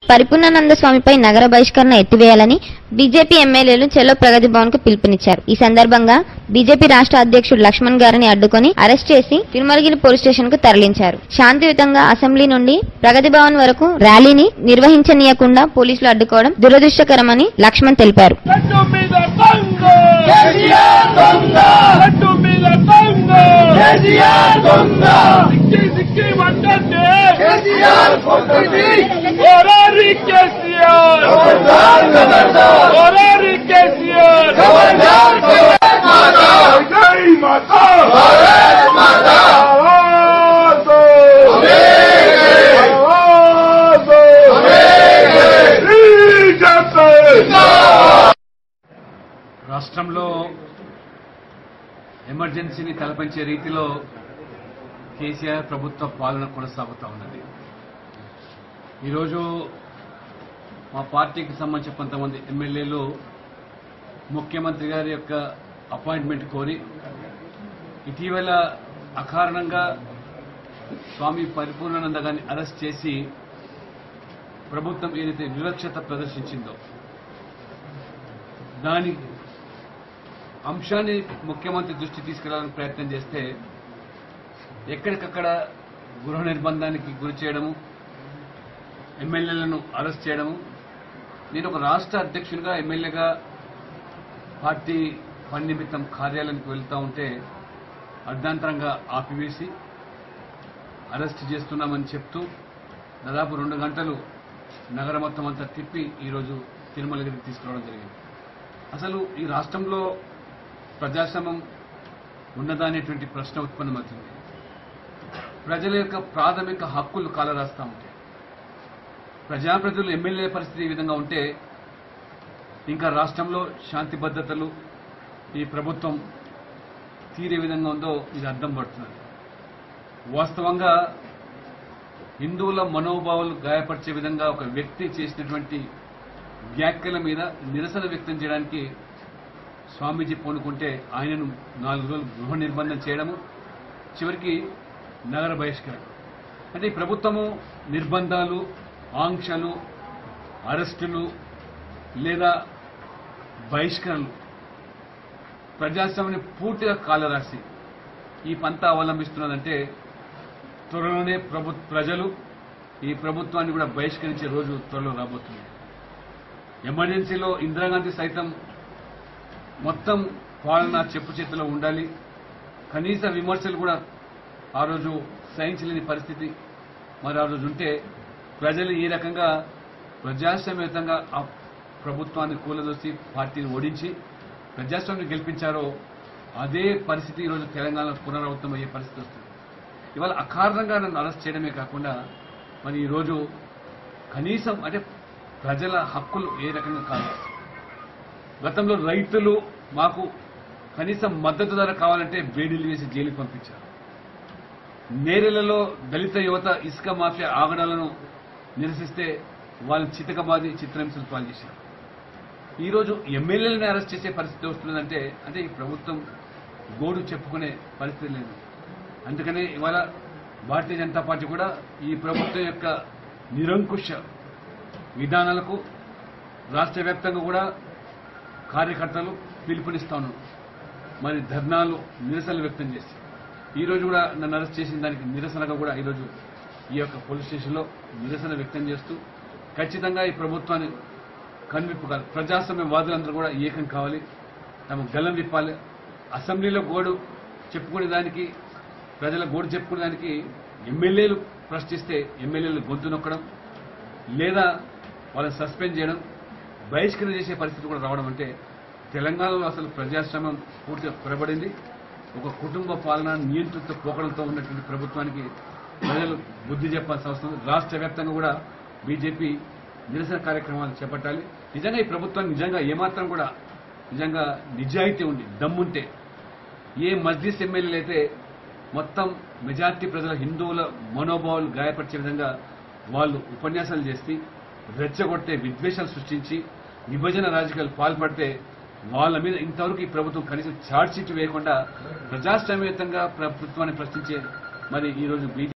పరిపూర్ణానంద స్వామిపై నగర బహిష్కరణ ఎత్తివేయాలని బీజేపీ ఎమ్మెల్యేలు చెలో ప్రగతి భవన్ కు పిలుపునిచ్చారు ఈ సందర్భంగా బీజేపీ రాష్ట్ర అధ్యక్షుడు లక్ష్మణ్ గారిని అడ్డుకొని అరెస్ట్ చేసి తిరుమలగిరి పోలీస్ స్టేషన్ కు తరలించారు శాంతియుతంగా అసెంబ్లీ నుండి ప్రగతి భవన్ వరకు ర్యాలీని నిర్వహించనీయకుండా పోలీసులు అడ్డుకోవడం దురదృష్టకరమని లక్ష్మణ్ తెలిపారు లడ్డు మీద బంగు కేసీఆర్ దొంగ లడ్డు మీద బంగు కేసీఆర్ దొంగ సిక్కి సిక్కి వండండి కేసీఆర్ పొద్దుటి ఓరారి కేసీఆర్ ఖబర్దార్ ఖబర్దార్ ఓరారి కేసీఆర్ ఖబర్దార్ ఖబర్దార్ మాతా జై మాతా భారత్ మాతా ఆవాజో ఆవాజో బీజేపీ రాష్ట్రంలో ఎమర్జెన్సీని తలపించే రీతిలో కేసీఆర్ ప్రభుత్వ పాలన కొనసాగుతూ ఉన్నది ఈరోజు మా పార్టీకి సంబంధించిన కొంతమంది ఎమ్మెల్యేలు ముఖ్యమంత్రి గారి యొక్క అపాయింట్మెంట్ కోరి ఇటీవల అకారణంగా స్వామి పరిపూర్ణానంద గారిని అరెస్ట్ చేసి ప్రభుత్వం ఏదైతే వివక్షత ప్రదర్శించిందో దాని అంశాన్ని ముఖ్యమంత్రి దృష్టి తీసుకెళ్లాలని ప్రయత్నం చేస్తే ఎక్కడికక్కడ గృహ నిర్బంధానికి గురి చేయడము ఎమ్మెల్యేలను అరెస్ట్ చేయడము నేను ఒక రాష్ట్ర అధ్యక్షునిగా ఎమ్మెల్యేగా పార్టీ పని నిమిత్తం కార్యాలయానికి వెళ్తూ ఉంటే అర్ధాంతరంగా ఆపివేసి అరెస్ట్ చేస్తున్నామని చెప్తూ దాదాపు రెండు గంటలు నగరం మొత్తం అంతా తిప్పి ఈరోజు తిరుమలగిరికి తీసుకురావడం జరిగింది అసలు ఈ రాష్ట్రంలో ప్రజాస్వామ్యం ఉన్నదా అనేటువంటి ప్రశ్న ఉత్పన్నమవుతుంది ప్రజల యొక్క ప్రాథమిక హక్కులు కాలరాస్తా ఉంటాయి ప్రజాప్రతినిధులు ఎమ్మెల్యే పరిస్థితి ఈ విధంగా ఉంటే ఇంకా రాష్ట్రంలో శాంతి భద్రతలు ఈ ప్రభుత్వం తీరే విధంగా ఉందో ఇది అర్థం పడుతున్నది వాస్తవంగా హిందువుల మనోభావాలు గాయపరిచే విధంగా ఒక వ్యక్తి చేసినటువంటి వ్యాఖ్యల మీద నిరసన వ్యక్తం చేయడానికి స్వామీజీ పూనుకుంటే ఆయనను నాలుగు రోజులు గృహ నిర్బంధం చేయడము చివరికి నగర బహిష్కరణ అంటే ఈ ప్రభుత్వము నిర్బంధాలు ఆంక్షలు అరెస్టులు లేదా బహిష్కరణలు ప్రజాస్వామ్యాన్ని పూర్తిగా కాలరాసి ఈ పంత అవలంబిస్తున్నదంటే త్వరలోనే ప్రభు ప్రజలు ఈ ప్రభుత్వాన్ని కూడా బహిష్కరించే రోజు త్వరలో రాబోతుంది ఎమర్జెన్సీలో ఇందిరాగాంధీ సైతం మొత్తం పాలన చెప్పు చేతిలో ఉండాలి కనీస విమర్శలు కూడా ఆ రోజు సహించలేని పరిస్థితి మరి ఆ రోజు ఉంటే ప్రజలు ఈ రకంగా ప్రజాస్వామ్యయుతంగా ఆ ప్రభుత్వాన్ని కూలదోసి పార్టీని ఓడించి ప్రజాస్వామ్యం గెలిపించారో అదే పరిస్థితి ఈరోజు తెలంగాణలో పునరావృతం అయ్యే పరిస్థితి వస్తుంది ఇవాళ అకారణంగా నన్ను అరెస్ట్ చేయడమే కాకుండా మరి ఈరోజు కనీసం అంటే ప్రజల హక్కులు ఏ రకంగా కాదు గతంలో రైతులు మాకు కనీసం మద్దతు ధర కావాలంటే బేడీలు వేసి జైలుకి పంపించారు నేరెలలో దళిత యువత ఇసుక మాఫియా ఆగడాలను నిరసిస్తే వాళ్ళని చితకబాది చిత్రహింసలు పాలు చేశారు ఈరోజు ఎమ్మెల్యేలను అరెస్ట్ చేసే పరిస్థితి వస్తున్నదంటే అంటే ఈ ప్రభుత్వం గోడు చెప్పుకునే పరిస్థితి లేదు అందుకనే ఇవాళ భారతీయ జనతా పార్టీ కూడా ఈ ప్రభుత్వం యొక్క నిరంకుశ విధానాలకు రాష్ట్ర వ్యాప్తంగా కూడా కార్యకర్తలు పిలుపునిస్తా ఉన్నారు మరి ధర్నాలు నిరసనలు వ్యక్తం చేసి ఈ రోజు కూడా నన్ను అరెస్ట్ చేసిన దానికి నిరసనగా కూడా ఈరోజు ఈ యొక్క పోలీస్ స్టేషన్లో నిరసన వ్యక్తం చేస్తూ ఖచ్చితంగా ఈ ప్రభుత్వాన్ని కనువిప్పు కాదు ప్రజాస్వామ్య వాదులందరూ కూడా ఏకం కావాలి తమ గల్లం విప్పాలి అసెంబ్లీలో గోడు చెప్పుకునే దానికి ప్రజల గోడు చెప్పుకునే దానికి ఎమ్మెల్యేలు ప్రశ్నిస్తే ఎమ్మెల్యేలు గొంతు నొక్కడం లేదా వాళ్ళని సస్పెండ్ చేయడం బహిష్కరణ చేసే పరిస్థితి కూడా రావడం అంటే తెలంగాణలో అసలు ప్రజాస్వామ్యం పూర్తిగా కొరబడింది ఒక కుటుంబ పాలన నియంత్రిత పోకడంతో ఉన్నటువంటి ప్రభుత్వానికి ప్రజలు బుద్ధి చెప్పాల్సిన అవసరం ఉంది. రాష్ట్ర వ్యాప్తంగా కూడా బీజేపీ నిరసన కార్యక్రమాలు చేపట్టాలి నిజంగా ఈ ప్రభుత్వం నిజంగా ఏమాత్రం కూడా నిజంగా నిజాయితీ ఉండి దమ్ముంటే ఏ మస్జిద్ ఎమ్మెల్యేలు అయితే మొత్తం మెజార్టీ ప్రజల హిందువుల మనోభావాలు గాయపరిచే విధంగా వాళ్ళు ఉపన్యాసాలు చేసి రెచ్చగొట్టే విద్వేషాలు సృష్టించి విభజన రాజకీయాలు పాల్పడితే వాళ్ళ మీద ఇంతవరకు ఈ ప్రభుత్వం కనీసం ఛార్జ్ షీట్ వేయకుండా ప్రజాస్వామ్యయుతంగా ప్రభుత్వాన్ని ప్రశ్నించే మరి ఈరోజు బీజేపీ